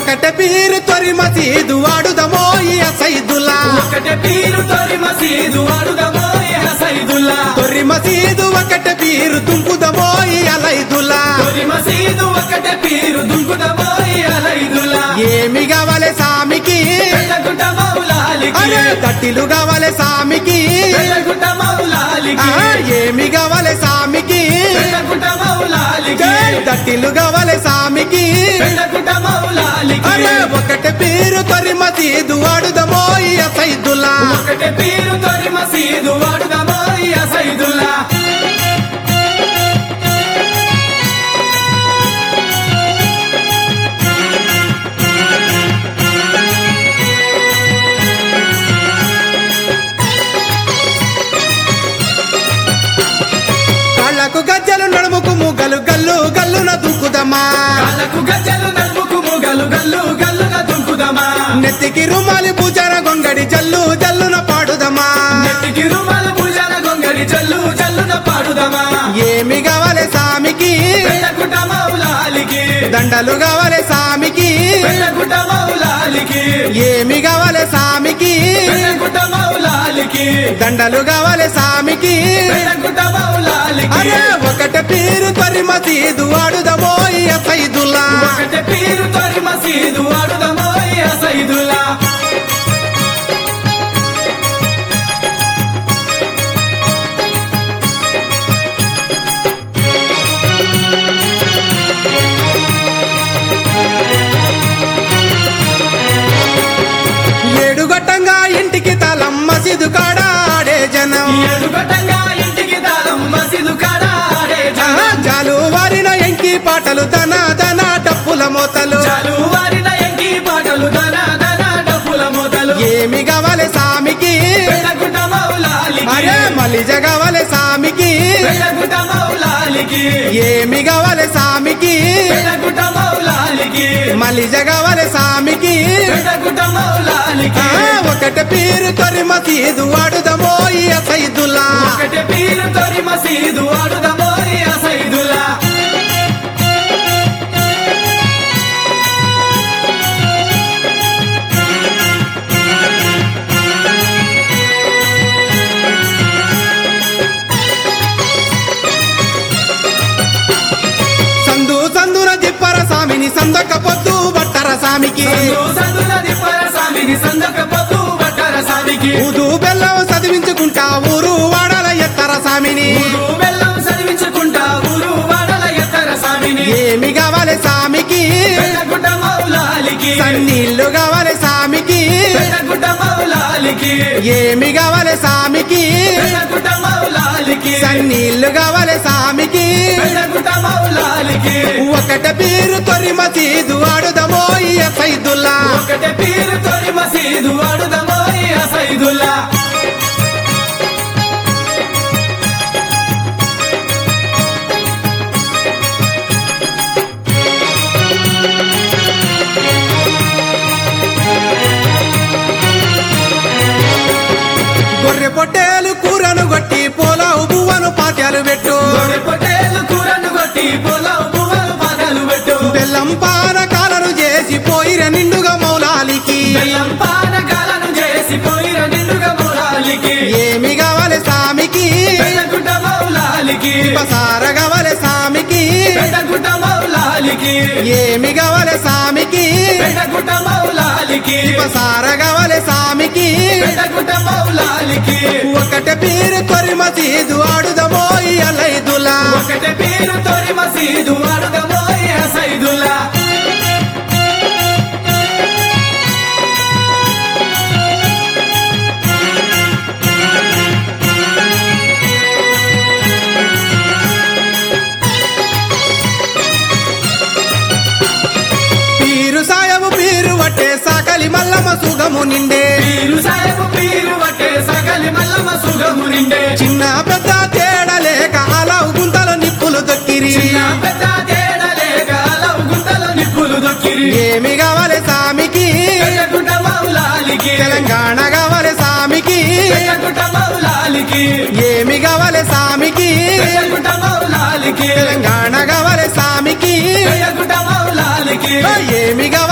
ఒకట పీరు తొరి మసీదు వాడుదమో ఈ సైదులా ఒకటే పీరు తొరి మసీదు అడుగమో సైదుల్లా తొరి మసీదు ఒకట పీరు తుంపుదమో ఈ అలైదులా తొరి మసీదు ఒకటే పీరు దుంకుదమో అలైదుల్లా ఏమి కావాలి సామికి వెళ్ళగుంట మౌలాలికి అరే తట్టిలు కావాలి సామికి వెళ్ళగుంట ఆ, మౌలాలికి ఏమి కావాలి సామికి వెళ్ళగుంట మౌలాలికి జై తట్టిలు కావాలి సామికి వెళ్ళగుంట మౌలాలికి అరే ఒకట పీరు తొరి మసీదు వాడుదమో ఈ సైదులా ఒకటే పీరు తొరి మసీదు అడుగమో సైదుల్లా కాళ్ళకు గజ్జలు నడుముకు ముగ్గలు గల్లు గల్లున దుక్కుదమ్మా కాళ్ళకు గజ్జలు నడుముకు ముగలు గల్లు గల్లున దుంకుదమా నెత్తికి రుమాలి పూజార గొంగడి జల్లు జల్లున పాడుదమ్మా నెత్తికి రుమాల పూజల గొంగడి జల్లు జల్లున పాడుదమా ఏమి కావాలి సామికి వెళ్ళగుంట మౌలాలికి దండలు కావాలి సామికి వెళ్ళగుంట మౌలాలికి ఏమి కావాలి సామికి వెళ్ళగుంట మౌలాలికి దండలు కావాలి సామికి వెళ్ళగుంట మౌలాలికి అరే ఒకట పీరు తొరి మసీదు వాడుదమో ఈ సైదుల్లా ఒకటే పీరు తొరి మసీదు అడుదమో సైదుల్లా ఏడు గట్టంగా ఇంటికి తలం మసీదు కాడ ఆడే జనం ఎడుగటంగా ఇంటికి దారం మసీదు కాడ ఆడే ఆహా, జాలు వారిన ఎంకి పాటలు దన దన డప్పుల మోతలు చాలు వారిన ఎంకి పాటలు దన దన డప్పుల మొదలు ఏమి కావాలి సామికి వెళ్ళగుంట మౌలాలికి అరే మలిజ కావాలి సామికి వెళ్ళగుంట మౌలాలికి ఏమి కావాలి సామికి వెళ్ళగుంట మౌలాలికి మలిజ కావాలి సామికి వెళ్ళగుంట మౌలాలికి ఆ, ఒకట పీరు తొరి మసీదు వాడుదమో ఈ సైదుల్లా ఒకటే పీరు తొరి మసీదు అడుదమో సైదులా సందు సందున దిప్పర సామిని సందొక్క పొద్దు బట్టర సామికి సందునది పరసామిని సందక పొద్దు బట్టర సామికి ఊదు బెల్లం చదివించుకుంటా ఊరు వాడల ఎత్తర సామిని ఊరు బెల్లం చదివించుకుంటా ఊరు వాడల ఎత్తర సామిని ఏమి కావాలి సామికి వెళ్ళగుంట మౌలాలికి సన్నీళ్లు కావాలి సామికి వెళ్ళగుంట మౌలాలికి ఏమి కావాలి సామికి వెళ్ళగుంట మౌలాలికి సన్నీళ్లు కావాలి సామికి వెళ్ళగుంట మౌలాలికి ఒకట పీరు తొరి మసీదు ఆడుదమో ఈ సైదుల్లా ఒకటే పీరు తొలి మసీదు అడుదమో సైదుల్లా గొర్రె పొట్టేలు కూరను కొట్టి పోలావు బువ్వను పాత్యాలు పెట్టు గొర్రె పొట్టేలు కూరను కొట్టి పొలం పువ్వులు పాదాలు పెట్టు బెల్లం పానకాలను చేసి పోయిర నిండుగా మౌలాలికి బెల్లం పానకాలను చేసి పోయిన నిండుగా మౌలాలికి ఏమి కావాలి సామికి వెళ్ళగుంట మౌలాలికి పసార కావాలి సామికి వెళ్ళగుంట మౌలాలికి ఏమి కావాలి సామికి వెళ్ళగుంట మౌలాలికి పసార కావాలి సామికి వెళ్ళగుంట మౌలాలికి ఒకట పీరు తొరి మసీదు ఆడుదమో ఈ అలైదులా ఒకటే పీరు తొలి మసీదు అడుదమో సైదుల్లా పీరు సాయము పీరు వట్టే సాకలి మల్లమ్మ సుగము నిండే పీరు సాయపు పీరు వట్టే సగలి మల్లమ్మ సుగము నిండే చిన్న పెద్ద తేడలేక అలావు గుంతలో నిప్పులు దొక్కిరి చిన్న పెద్ద తేడలేక అలవు గుంతలు నిప్పులు దొక్కిరి ఏమి కావాలి సామికి వెళ్ళగుంట మౌలాలికి తెలంగాణ కావాలి సామికి వెళ్ళగుంట మౌలాలికి ఏమి కావాలి సామికి వెళ్ళగుంట మౌలాలికి తెలంగాణ కావాలి సామికి వెళ్ళగుంట మౌలాలికి ఏమి కావాలి